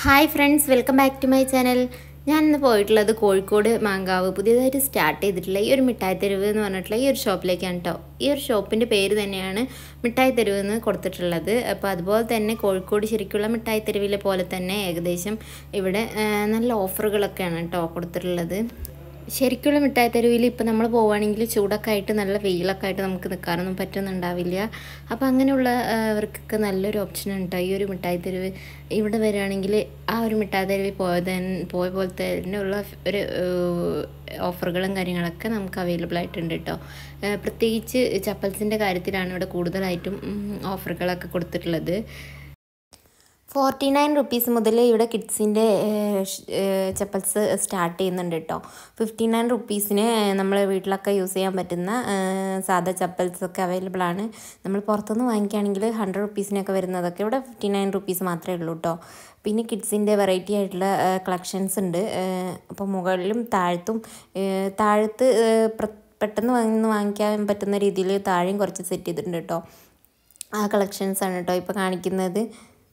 hi friends welcome back to my channel ഞാൻ ഇന്ന് പോയിട്ടുള്ളത് കോഴിക്കോട് മാങ്കാവ് പുതിയതായിട്ട് സ്റ്റാർട്ട് ചെയ്തിട്ടുള്ള ഈ ഒരു മിഠായി തെരുവ് എന്ന് പറഞ്ഞിട്ടുള്ള ഈ ഒരു ഷോപ്പിലേക്കാണ് കേട്ടോ ഈ ഒരു ഷോപ്പിൻ്റെ പേര് തന്നെയാണ് മിഠായി തെരുവ് എന്ന് കൊടുത്തിട്ടുള്ളത് അപ്പോൾ അതുപോലെ തന്നെ കോഴിക്കോട് ശരിക്കുള്ള മിഠായി തെരുവിലെ പോലെ തന്നെ ഏകദേശം ഇവിടെ ആ, നല്ല ഓഫറുകളൊക്കെയാണ് കേട്ടോ കൊടുത്തിട്ടുള്ളത് ശരിക്കുള്ള മിഠായി തെരുവിൽ ഇപ്പം നമ്മൾ പോവുകയാണെങ്കിൽ ചൂടൊക്കെ ആയിട്ട് നല്ല വെയിലൊക്കെ ആയിട്ട് നമുക്ക് നിൽക്കാനൊന്നും പറ്റുന്നുണ്ടാവില്ല അപ്പോൾ അങ്ങനെയുള്ള ആ, അവർക്കൊക്കെ നല്ലൊരു ഓപ്ഷൻ ഉണ്ട് ഈ ഒരു മിഠായി തെരുവ് ഇവിടെ വരികയാണെങ്കിൽ ആ ഒരു മിഠായി തെരുവിൽ പോയത് പോയ പോലെ തന്നെ ഉള്ള ഒരു ഓഫറുകളും കാര്യങ്ങളൊക്കെ നമുക്ക് അവൈലബിൾ ആയിട്ടുണ്ട് കേട്ടോ ആ, പ്രത്യേകിച്ച് ചപ്പൽസിൻ്റെ കാര്യത്തിലാണ് ഇവിടെ കൂടുതലായിട്ടും ഉം, ഓഫറുകളൊക്കെ കൊടുത്തിട്ടുള്ളത് ഫോർട്ടി നയൻ റുപ്പീസ് മുതൽ ഇവിടെ കിഡ്സിൻ്റെ ചപ്പൽസ് സ്റ്റാർട്ട് ചെയ്യുന്നുണ്ട് കേട്ടോ ഫിഫ്റ്റി നയൻ റുപ്പീസിന് നമ്മൾ വീട്ടിലൊക്കെ യൂസ് ചെയ്യാൻ പറ്റുന്ന ഏഹ്, സാധാ ചപ്പൽസ് ഒക്കെ അവൈലബിൾ ആണ് നമ്മൾ പുറത്തുനിന്ന് വാങ്ങിക്കുകയാണെങ്കിൽ ഹൺഡ്രഡ് റുപ്പീസിനൊക്കെ വരുന്നതൊക്കെ ഇവിടെ ഫിഫ്റ്റി നയൻ റുപ്പീസ് മാത്രമേ ഉള്ളൂ കേട്ടോ പിന്നെ കിഡ്സിൻ്റെ വെറൈറ്റി ആയിട്ടുള്ള കളക്ഷൻസ് ഉണ്ട് ഏഹ്, അപ്പോൾ മുകളിലും താഴത്തും ഏഹ്, താഴത്ത് ഏഹ്, പ്ര- പെട്ടെന്ന് വന്ന് വാങ്ങിക്കാൻ പറ്റുന്ന രീതിയിൽ താഴെയും കുറച്ച് സെറ്റ് ചെയ്തിട്ടുണ്ട് കേട്ടോ ആ കളക്ഷൻസ് ആണ് കേട്ടോ ഇപ്പോൾ കാണിക്കുന്നത്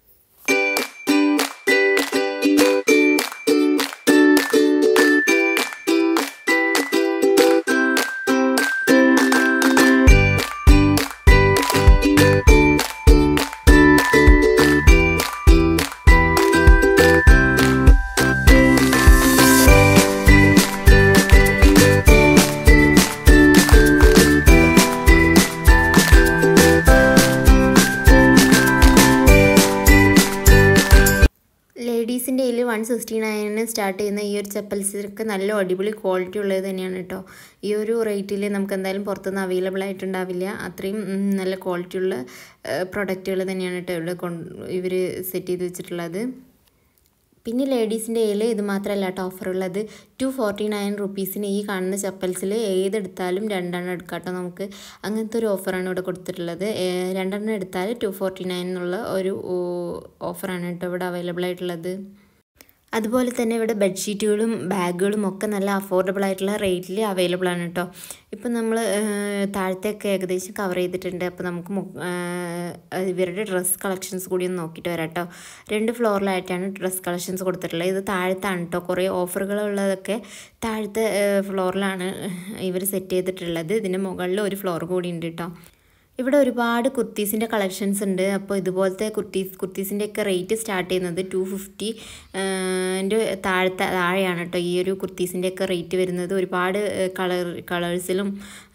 ലേഡീസിൻ്റെ കയ്യിൽ വൺ സിക്സ്റ്റി നയനിന് സ്റ്റാർട്ട് ചെയ്യുന്ന ഈ ഒരു ചപ്പൽസിനൊക്കെ നല്ല അടിപൊളി ക്വാളിറ്റി ഉള്ളത് തന്നെയാണ് കേട്ടോ ഈ ഒരു റേറ്റിൽ നമുക്ക് എന്തായാലും പുറത്തുനിന്ന് അവൈലബിൾ ആയിട്ടുണ്ടാവില്ല അത്രയും ഉം, നല്ല ക്വാളിറ്റി ഉള്ള പ്രൊഡക്റ്റുകൾ തന്നെയാണ് കേട്ടോ ഇവിടെ കൊണ്ട് ഇവർ സെറ്റ് ചെയ്ത് വെച്ചിട്ടുള്ളത് പിന്നെ ലേഡീസിൻ്റെ കയ്യിൽ ഇത് മാത്രമല്ല കേട്ടോ ഓഫർ ഉള്ളത് ടു ഫോർട്ടി നയൻ റുപ്പീസിന് ഈ കാണുന്ന ചപ്പൽസിൽ ഏതെടുത്താലും രണ്ടെണ്ണം എടുക്കാം കേട്ടോ നമുക്ക് അങ്ങനത്തെ ഒരു ഓഫറാണ് ഇവിടെ കൊടുത്തിട്ടുള്ളത് ഏഹ് രണ്ടെണ്ണം എടുത്താൽ ടു ഫോർട്ടി നയൻ എന്നുള്ള ഒരു ഓഫറാണ് കേട്ടോ ഇവിടെ അവൈലബിൾ ആയിട്ടുള്ളത് അതുപോലെ തന്നെ ഇവിടെ ബെഡ്ഷീറ്റുകളും ബാഗുകളും ഒക്കെ നല്ല അഫോർഡബിൾ ആയിട്ടുള്ള റേറ്റിൽ അവൈലബിൾ ആണ് കേട്ടോ ഇപ്പം നമ്മൾ താഴത്തെയൊക്കെ ഏകദേശം കവർ ചെയ്തിട്ടുണ്ട് അപ്പോൾ നമുക്ക് മു- ഏഹ് ഇവരുടെ ഡ്രസ്സ് കളക്ഷൻസ് കൂടി ഒന്ന് നോക്കിയിട്ട് വരാം കേട്ടോ രണ്ട് ഫ്ലോറിലായിട്ടാണ് ഡ്രസ്സ് കളക്ഷൻസ് കൊടുത്തിട്ടുള്ളത് ഇത് താഴത്താണ് കേട്ടോ കുറേ ഓഫറുകളുള്ളതൊക്കെ താഴത്തെ ഫ്ലോറിലാണ് ഇവർ സെറ്റ് ചെയ്തിട്ടുള്ളത് ഇതിൻ്റെ മുകളിൽ ഒരു ഫ്ലോർ കൂടി ഉണ്ട് കേട്ടോ ഇവിടെ ഒരുപാട് കുർത്തീസിൻ്റെ കളക്ഷൻസ് ഉണ്ട് അപ്പോൾ ഇതുപോലത്തെ കുർത്തീസ് കുർത്തീസിൻ്റെ ഒക്കെ റേറ്റ് സ്റ്റാർട്ട് ചെയ്യുന്നത് ടു ഫിഫ്റ്റി ൻ്റെ താഴത്തെ താഴെയാണ് കേട്ടോ ഈ ഒരു കുർത്തീസിൻ്റെ ഒക്കെ റേറ്റ് വരുന്നത് ഒരുപാട് കളർ കളേഴ്സിലും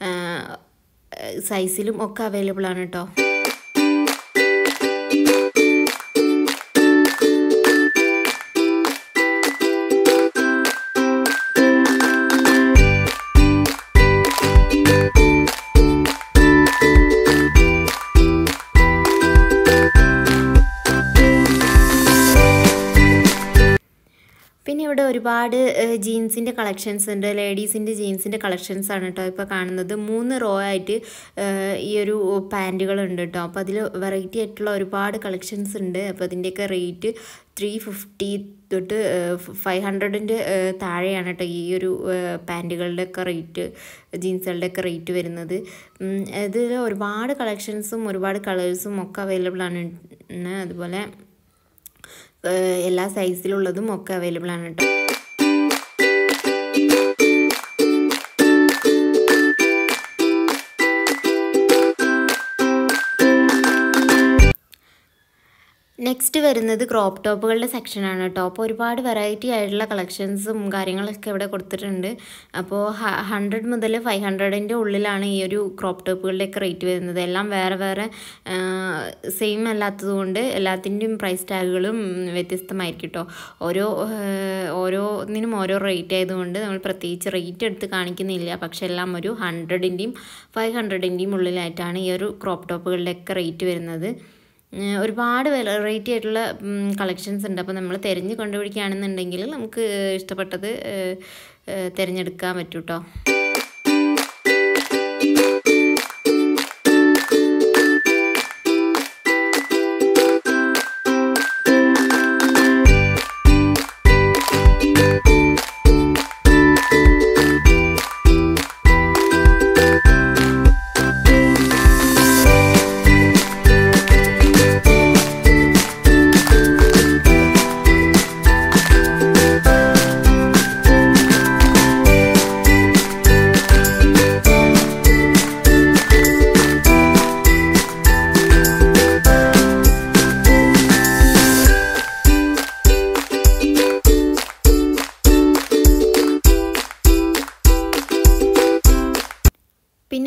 സൈസിലും ഒക്കെ അവൈലബിൾ ആണ് കേട്ടോ പിന്നെ ഇവിടെ ഒരുപാട് ജീൻസിൻ്റെ കളക്ഷൻസ് ഉണ്ട് ലേഡീസിൻ്റെ ജീൻസിൻ്റെ കളക്ഷൻസ് ആണ് കേട്ടോ ഇപ്പോൾ കാണുന്നത് മൂന്ന് റോ ആയിട്ട് ഏഹ്, ഈ ഒരു പാൻറ്റുകൾ ഉണ്ട് കേട്ടോ അപ്പോൾ അതിൽ വെറൈറ്റി ആയിട്ടുള്ള ഒരുപാട് കളക്ഷൻസ് ഉണ്ട് അപ്പോൾ അതിൻ്റെയൊക്കെ റേറ്റ് ത്രീ ഫിഫ്റ്റി തൊട്ട് ഫൈവ് ഹൺഡ്രഡിൻ്റെ താഴെയാണ് കേട്ടോ ഈ ഒരു പാൻറ്റുകളുടെ ഒക്കെ റേറ്റ് ജീൻസുകളുടെ ഒക്കെ റേറ്റ് വരുന്നത് ഉം, ഇതിൽ ഒരുപാട് കളക്ഷൻസും ഒരുപാട് കളേഴ്സും ഒക്കെ അവൈലബിൾ ആണ് ഉം, അതുപോലെ ഏഹ് എല്ലാ സൈസിലുള്ളതും ഒക്കെ അവൈലബിൾ ആണ് കേട്ടോ നെക്സ്റ്റ് വരുന്നത് ക്രോപ്പ് ടോപ്പുകളുടെ സെക്ഷനാണ് കേട്ടോ അപ്പോൾ ഒരുപാട് വെറൈറ്റി ആയിട്ടുള്ള കളക്ഷൻസും കാര്യങ്ങളൊക്കെ ഇവിടെ കൊടുത്തിട്ടുണ്ട് അപ്പോൾ ഹൺഡ്രഡ് മുതൽ ഫൈവ് ഹൺഡ്രഡിൻ്റെ ഉള്ളിലാണ് ഈ ഒരു ക്രോപ്പ് ടോപ്പുകളുടെയൊക്കെ റേറ്റ് വരുന്നത് എല്ലാം വേറെ വേറെ സെയിം അല്ലാത്തതുകൊണ്ട് എല്ലാത്തിൻ്റെയും പ്രൈസ് ടാഗുകളും വ്യത്യസ്തമായിരിക്കും കേട്ടോ ഓരോ ഏഹ്, ഓരോന്നിനും ഓരോ റേറ്റ് ആയതുകൊണ്ട് നമ്മൾ പ്രത്യേകിച്ച് റേറ്റ് എടുത്ത് കാണിക്കുന്നില്ല പക്ഷെ എല്ലാം ഒരു ഹൺഡ്രഡിൻ്റെയും ഫൈവ് ഹൺഡ്രഡിൻ്റെയും ഉള്ളിലായിട്ടാണ് ഈ ഒരു ക്രോപ്പ് ടോപ്പുകളുടെയൊക്കെ റേറ്റ് വരുന്നത് ഏഹ് ഒരുപാട് വെറൈറ്റി ആയിട്ടുള്ള കളക്ഷൻസ് ഉണ്ട് അപ്പോൾ നമ്മൾ തിരഞ്ഞ് കണ്ടുപിടിക്കുകയാണെന്നുണ്ടെങ്കിൽ നമുക്ക് ഇഷ്ടപ്പെട്ടത് ഏഹ്, ഏഹ്, തിരഞ്ഞെടുക്കാൻ പറ്റും കേട്ടോ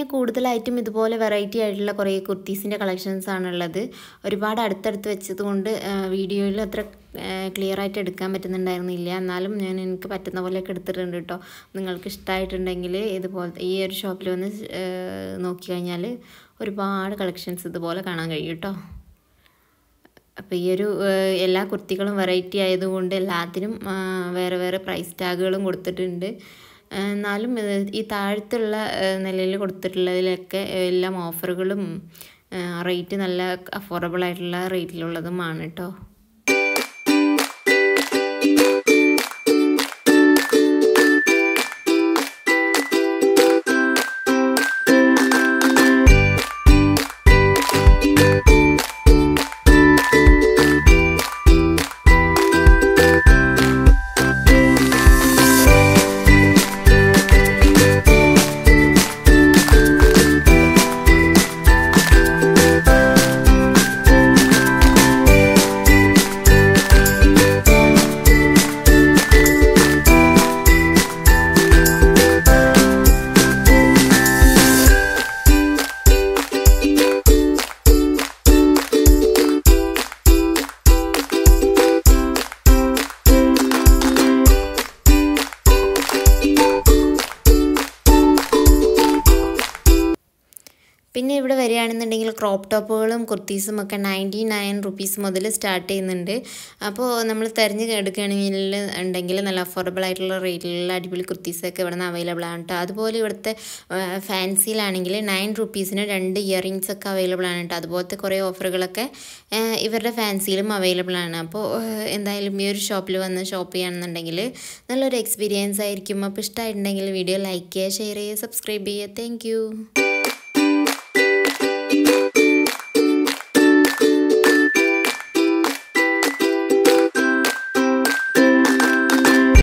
കൂടുതലായിട്ടും ഇതുപോലെ വെറൈറ്റി ആയിട്ടുള്ള കുറേ കുർത്തീസിൻ്റെ കളക്ഷൻസ് ആണുള്ളത് ഒരുപാട് അടുത്തടുത്ത് വെച്ചത് കൊണ്ട് വീഡിയോയിൽ അത്ര ക്ലിയർ ആയിട്ട് എടുക്കാൻ പറ്റുന്നുണ്ടായിരുന്നില്ല എന്നാലും ഞാൻ എനിക്ക് പറ്റുന്ന പോലെയൊക്കെ എടുത്തിട്ടുണ്ട് കേട്ടോ നിങ്ങൾക്ക് ഇഷ്ടമായിട്ടുണ്ടെങ്കിൽ ഇതുപോലത്തെ ഈ ഒരു ഷോപ്പിൽ വന്ന് നോക്കി കഴിഞ്ഞാൽ ഒരുപാട് കളക്ഷൻസ് ഇതുപോലെ കാണാൻ കഴിയും കേട്ടോ അപ്പോൾ ഈ ഒരു എല്ലാ കുർത്തികളും വെറൈറ്റി ആയതുകൊണ്ട് എല്ലാത്തിനും വേറെ വേറെ പ്രൈസ് ടാഗുകളും കൊടുത്തിട്ടുണ്ട് എന്നാലും ഈ താഴത്തുള്ള നിലയിൽ കൊടുത്തിട്ടുള്ളതിലൊക്കെ എല്ലാം ഓഫറുകളും റേറ്റ് നല്ല അഫോർഡബിൾ ആയിട്ടുള്ള റേറ്റിലുള്ളതുമാണ് കേട്ടോ പിന്നെ ഇവിടെ വരികയാണെന്നുണ്ടെങ്കിൽ ക്രോപ്പ് ടോപ്പുകളും കുർത്തീസും ഒക്കെ നയൻറ്റി നയൻ റുപ്പീസ് മുതൽ സ്റ്റാർട്ട് ചെയ്യുന്നുണ്ട് അപ്പോൾ നമ്മൾ തിരഞ്ഞ് എടുക്കുകയാണെങ്കിൽ ഉണ്ടെങ്കിൽ നല്ല അഫോർഡബിൾ ആയിട്ടുള്ള റേറ്റിലുള്ള അടിപൊളി കുർത്തീസൊക്കെ ഇവിടെ നിന്ന് അവൈലബിൾ ആണ് കേട്ടോ അതുപോലെ ഇവിടുത്തെ ഫാൻസിയിലാണെങ്കിൽ നയൻ റുപ്പീസിന് രണ്ട് ഇയറിങ്സ് ഒക്കെ അവൈലബിൾ ആണ് കേട്ടോ അതുപോലത്തെ കുറേ ഓഫറുകളൊക്കെ ഇവരുടെ ഫാൻസിയിലും അവൈലബിൾ ആണ് അപ്പോൾ എന്തായാലും ഈ ഒരു ഷോപ്പിൽ വന്ന് ഷോപ്പ് ചെയ്യുകയാണെന്നുണ്ടെങ്കിൽ നല്ലൊരു എക്സ്പീരിയൻസ് ആയിരിക്കും അപ്പോൾ ഇഷ്ടമായിട്ടുണ്ടെങ്കിൽ വീഡിയോ ലൈക്ക് ചെയ്യുക ഷെയർ ചെയ്യുക സബ്സ്ക്രൈബ് ചെയ്യുക താങ്ക്